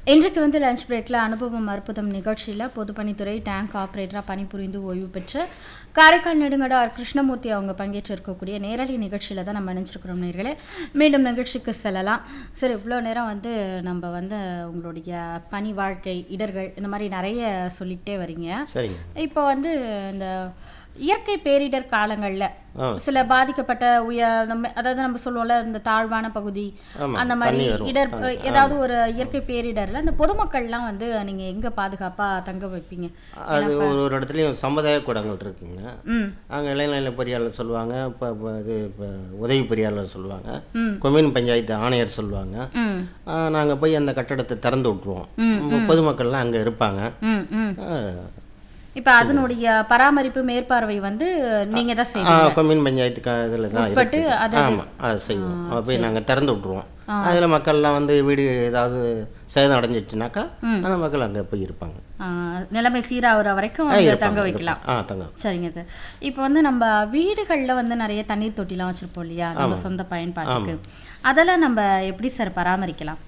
இன்றைக்கு வந்து லஞ்ச் பிரேக்கில் அனுபவம் அற்புதம் நிகழ்ச்சியில் பொதுப்பணித்துறை டேங்க் ஆப்ரேட்டராக பணிபுரிந்து ஓய்வு பெற்ற காரைக்கால் நெடுங்கடார் கிருஷ்ணமூர்த்தி அவங்க பங்கேற்று இருக்கக்கூடிய நேரடி நிகழ்ச்சியில் தான் நம்ம நினைச்சிருக்கிறோம் நேர்களே மீண்டும் நிகழ்ச்சிக்கு செல்லலாம் சரி இவ்வளோ நேரம் வந்து நம்ம வந்து உங்களுடைய பணி வாழ்க்கை இடர்கள் இந்த மாதிரி நிறைய சொல்லிக்கிட்டே வரீங்க சரிங்க இப்போ வந்து இந்த இயற்கை பேரிடர் காலங்களில் ஆ. சில பாதிக்கப்பட்ட உய நம்ம அதாவது நம்ம சொல்லுவோம்ல இந்த தாழ்வான பகுதி ஆமா, அந்த மாதிரி தண்ணி வரும். இடர் ஏதாவது ஒரு இயற்கை பேரிடர்ல இந்த பொதுமக்கள்லாம் வந்து நீங்க எங்க பாதுகாப்பா தங்க வைப்பீங்க அது ஒரு ஒரு இடத்துலையும் சமுதாய கூடங்கள் இருக்குங்க ம் அங்கே இளைநிலை பொறியாளர் சொல்லுவாங்க இப்போ இது இப்போ உதவி பொறியாளர் சொல்லுவாங்க ம். கொம்யூன் பஞ்சாயத்து ஆணையர் சொல்லுவாங்க ம் நாங்கள் போய் அந்த கட்டடத்தை திறந்து விட்ருவோம் ம், பொதுமக்கள்லாம் அங்கே இருப்பாங்க ம் ம் ஆ, இப்போ அதனுடைய பராமரிப்பு மேற்பார்வை வந்து நீங்க தான் ஆ, செய்வீங்க கொம்யூன் பஞ்சாயத்து க இதில் தான் உட்பட்டு இருக்கு. அது ஆமாம் அது செய்வோம் அதை போய் நாங்கள் திறந்து விட்ருவோம் அதில் மக்கள்லாம் வந்து வீடு ஏதாவது சேதம் அடைஞ்சிடுச்சுனாக்கா அந்த மக்கள் அங்கே போய் இருப்பாங்க ஆ, நிலைமை சீராகிற வரைக்கும் ஆ, அங்க இருப்பாங்க, தங்க வைக்கலாம் இருப்பாங்க. ஆ தங்க சரிங்க சார் இப்போ வந்து நம்ம வீடுகளில் வந்து நிறைய தண்ணீர் தொட்டிலாம் வச்சிருப்போம் இல்லையா நம்ம சொந்த பயன்பாட்டுக்கு அதெல்லாம் நம்ம எப்படி சார் பராமரிக்கலாம்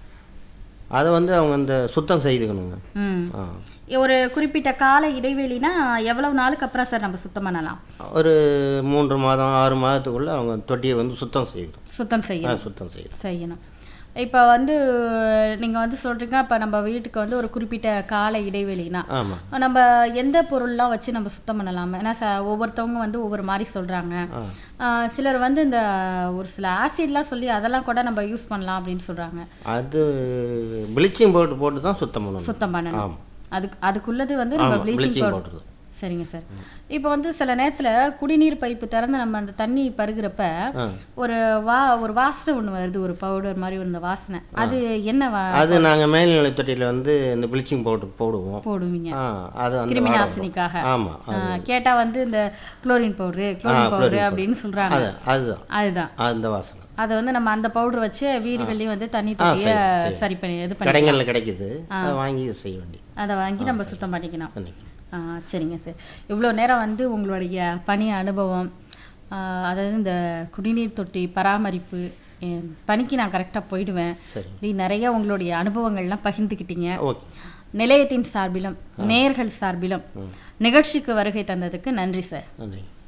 அதை வந்து அவங்க அந்த சுத்தம் செய்துக்கணுங்க ம் ஆ ஒரு குறிப்பிட்ட கால இடைவெளினா எவ்வளவு நாளுக்கு அப்புறம் சார் நம்ம சுத்தம் பண்ணலாம் ஒரு மூன்று மாதம் ஆறு மாதத்துக்குள்ளே அவங்க தொட்டியை வந்து சுத்தம் செய்யணும் சுத்தம் ஆ செய்யணும் சுத்தம் செய்யணும் செய்யணும் இப்போ வந்து நீங்க வந்து சொல்றீங்க இப்போ நம்ம வீட்டுக்கு வந்து ஒரு குறிப்பிட்ட கால இடைவெளினா ஆமாம் நம்ம எந்த பொருள்லாம் வச்சு நம்ம சுத்தம் பண்ணலாம் ஏன்னா ச ஒவ்வொருத்தவங்க வந்து ஒவ்வொரு மாதிரி சொல்றாங்க ஆ ஆஹ் சிலர் வந்து இந்த ஒரு சில ஆசிட்லாம் சொல்லி அதெல்லாம் கூட நம்ம யூஸ் பண்ணலாம் அப்படின்னு சொல்றாங்க அது ப்ளீச்சிங் பவுடர் போட்டு தான் சுத்தம் பண்ணணும் சுத்தம் பண்ணணும் ஆமாம் அதுக்கு அதுக்குள்ளது வந்து நம்ம ஆமாம் ப்ளீச்சிங் ப்ளீச்சிங் பவுடர் பவுடர் சரிங்க சார் இப்போ வந்து சில நேரத்துல குடிநீர் பைப்பு திறந்து நம்ம அந்த தண்ணி பருகிறப்ப ஆ ஒரு வா ஒரு வாசனை ஒண்ணு வருது ஒரு பவுடர் மாதிரி ஒரு வாசனை அது என்ன வா அது நாங்கள் மேல்நிலை தொட்டியில் வந்து இந்த ப்ளீச்சிங் பவுடர் போடுவோம் போடுவீங்க ஆ அது அந்த கிருமி வாடை நாசினிக்காக வரும். ஆமாம் ஆ, கேட்டா வந்து இந்த குளோரின் பவுடரு குளோரின் பவுடரு அப்படின்னு சொல்றாங்க அது அதுதான் அதுதான் அந்த வாசனை அதை வந்து நம்ம அந்த பவுடர் வச்சு வீடுகள்லயும் வந்து தண்ணி தொட்டிய சரி பண்ணி இது பண்ணி கடைகளில் கிடைக்குது அதை வாங்கி செய்ய வேண்டி அதை வாங்கி நம்ம சுத்தம் பண்ணிக்கணும் பண்ணிக்கணும். ஆ, சரிங்க சார் இவ்வளோ நேரம் வந்து உங்களுடைய பணி அனுபவம் ஆ, அதாவது இந்த குடிநீர் தொட்டி பராமரிப்பு என் பணிக்கு நான் கரெக்டாக போயிடுவேன் சரி இப்படி நிறைய உங்களுடைய அனுபவங்கள்லாம் பகிர்ந்துக்கிட்டீங்க ஓகே நிலையத்தின் சார்பிலும் நேயர்கள் சார்பிலும் நிகழ்ச்சிக்கு வருகை தந்ததுக்கு நன்றி சார் நன்றி